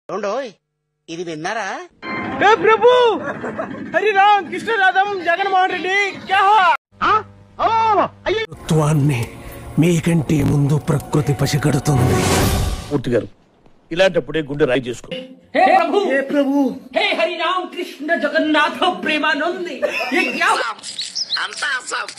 రెండోయ్ ఇది విన్నారా हे प्रभु हरि राम कृष्ण राधम जगनमोहन रेड्डी क्या हुआ తత్వాన్ని మీకంటే ముందు ప్రకృతి పసిగడుతుంది మూర్తి గారు ఇలాంటప్పుడే గుండె రాయి చేసుకో हे प्रभु हे प्रभु हे हरि राम कृष्ण जगन्नाथ प्रेमानंद ये क्या हुआ? అంతా అస్సాం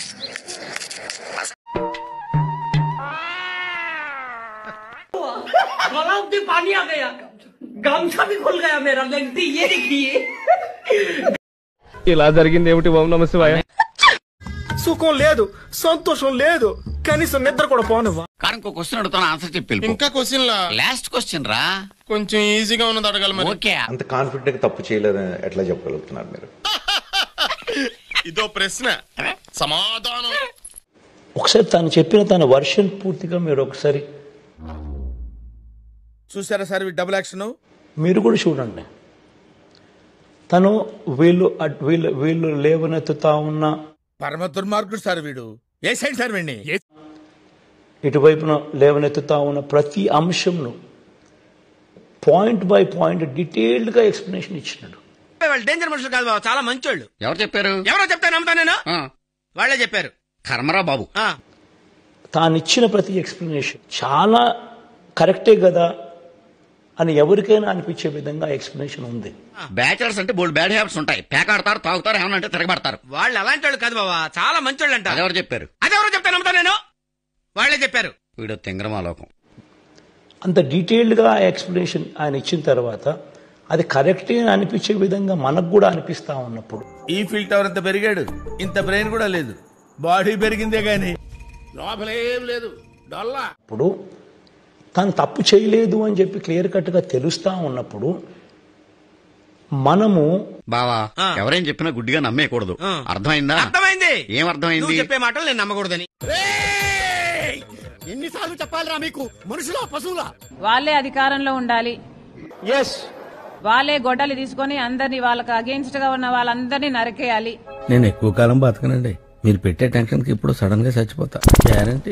गलाव में पानी आ गया गमछा भी खुल गया मेरा लगती ये देखिए ఇలా జరిగింది ఏమిటి ఓం నమ శివాయ సుఖం లేదు సంతోషం లేదు కనీసం నిద్ర కూడా పోనివ్వ కానీ ఇంకో క్వశ్చన్ అడుగుతాను ఆన్సర్ చెప్పి వెళ్ళిపో. ఇంకా క్వశ్చన్ లా లాస్ట్ క్వశ్చన్ రా కొంచెం ఈజీగా ఉన్నది అడగాలి మరి ఓకే అంత కాన్ఫిడెంట్ గా తప్పు చేయలేదని ఎట్లా చెప్పగలుగుతున్నారు మీరు ఇదో ప్రశ్న సమాధానం ఒకసారి తను చెప్పిన తన వర్షన్ పూర్తిగా మీరు ఒకసారి చూసారా సార్ డబుల్ యాక్షన్ మీరు కూడా చూడండి తను వీళ్ళు అట్- వీళ్ళు వీళ్ళు లేవనెత్తుతా ఉన్న పరమ దుర్మార్గుడు సార్ వీడు ఏ సైడ్ సార్ వీడిని ఇటువైపున లేవనెత్తుతా ఉన్న ప్రతి అంశంను పాయింట్ బై పాయింట్ డీటెయిల్డ్గా ఎక్స్ప్లెనేషన్ ఇచ్చినాడు వాళ్ళు డేంజర్ మనుషులు కాదు బాబా చాలా మంచోళ్ళు ఎవరు చెప్పారు ఎవరో చెప్తే నమ్ముతా నేను ఆ, వాళ్ళే చెప్పారు కర్మరా బాబు ఆ, తానిచ్చిన ప్రతి ఎక్స్ప్లెనేషన్ చాలా కరెక్టే కదా అని ఎవరికైనా అనిపించే విధంగా ఎక్స్ప్లెనేషన్ ఉంది బ్యాచిలర్స్ అంటే బోల్డ్ బ్యాడ్ హ్యాబిట్స్ ఉంటాయి పేకాడతారు తాగుతారు ఏమన్నా అంటే తిరగబడతారు వాళ్ళు అలాంటి వాళ్ళు కాదు బాబా చాలా మంచోళ్ళు అంట అదెవరు చెప్పారు అదెవరో చెప్తే నమ్ముతా నేను వాళ్ళే చెప్పారు వీడు తింగరమాలోకం అంత డీటెయిల్డ్గా ఎక్స్ప్లెనేషన్ ఆయన ఇచ్చిన తర్వాత అది కరెక్టే అని అనిపించే విధంగా మనకు కూడా అనిపిస్తా ఉన్నప్పుడు ఈ ఫీల్ టవర్ ఇంత పెరిగాడు ఇంత బ్రెయిన్ కూడా లేదు బాడీ పెరిగిందే గాని లోపలేం లేదు డొల్లా ఇప్పుడు తను తప్పు చేయలేదు అని చెప్పి క్లియర్ కట్గా తెలుస్తా ఉన్నప్పుడు మనము బావా ఆ. ఎవరేం చెప్పినా గుడ్డిగా నమ్మేయకూడదు ఆ. అర్థమైందా అర్థమైంది ఏం అర్థమైంది నువ్వు చెప్పే మాటలు నేను నమ్మకూడదని వాళ్ళే అధికారంలో ఉండాలి ఎస్ వాళ్ళే గొడ్డలి తీసుకొని అందరినీ వాళ్ళకి అగేన్స్ట్ గా ఉన్న వాళ్ళందరినీ నరికేయాలి నేను ఎక్కువ కాలం బతకనండి మీరు పెట్టే టెన్షన్ కి ఇప్పుడు సడన్ గా చచ్చిపోతా గ్యారంటీ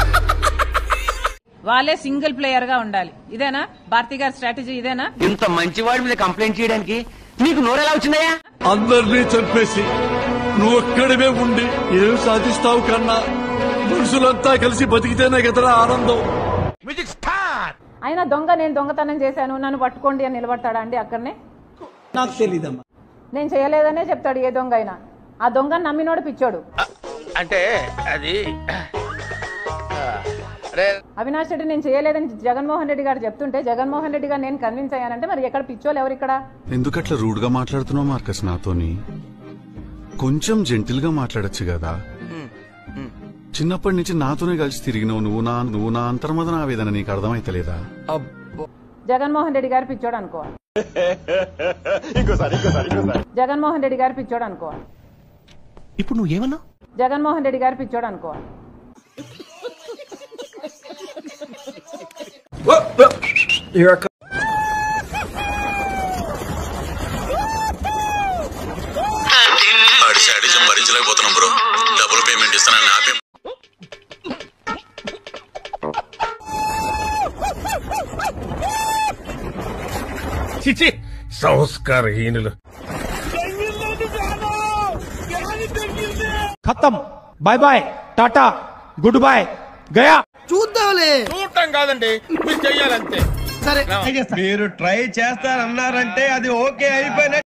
వాళ్ళే సింగిల్ ప్లేయర్ గా ఉండాలి ఇదేనా భారతి గారి స్ట్రాటజీ ఇదేనా ఇంత మంచివాడి మీద కంప్లైంట్ చేయడానికి నీకు నోరెలా వచ్చిందయ్యా అందరినీ చంపేసి నువ్వు ఒక్కడివే ఉండి ఏం సాధిస్తావు కన్నా మనుషులంతా కలిసి బతికితేనే కదరా ఆనందం అయినా దొంగ నేను దొంగతనం చేశాను నన్ను పట్టుకోండి అని నిలబడతాడా అండి అక్కడనే నాకు తెలీదమ్మా నేను చేయలేదనే చెప్తాడు ఏ దొంగ అయినా ఆ దొంగ నమ్మినోడు పిచ్చోడు అంటే అది అవినాష్ రెడ్డి నేను చేయలేదని జగన్మోహన్ రెడ్డి గారు చెప్తుంటే జగన్మోహన్ రెడ్డి గారు నేను కన్విన్స్ అయ్యానంటే మరి ఎక్కడ పిచ్చోళ్ళు ఎవరు ఇక్కడ ఎందుకట్లా రూడ్ గా మాట్లాడుతున్నావు మార్కస్ నాతోని కొంచెం జెంటిల్ గా మాట్లాడొచ్చు కదా చిన్నప్పటి నుంచి నాతోనే కలిసి తిరిగినావు నువ్వు నా నువ్వు నా అంతర్మదన ఆవేదన నీకు అర్థమైతలేదా జగన్మోహన్ రెడ్డి గారు పిచ్చోడు అనుకోవాలి జగన్మోహన్ రెడ్డి గారు పిచ్చోడు అనుకోవాలి ఇప్పుడు నువ్వు ఏమన్నా జగన్మోహన్ రెడ్డి గారు పిచ్చోడు అనుకోవాలి భరించలేకపోతున్నాం బ్రో డబుల్ పేమెంట్ ఇస్తానని ఆపే చిచి సంస్కారహీనులు ఖతం బాయ్ బాయ్ టాటా గుడ్ బాయ్ గయా చూడటం కాదండి మీరు చెయ్యాలంతే మీరు ట్రై చేస్తారన్నారంటే అది ఓకే అయిపోయిన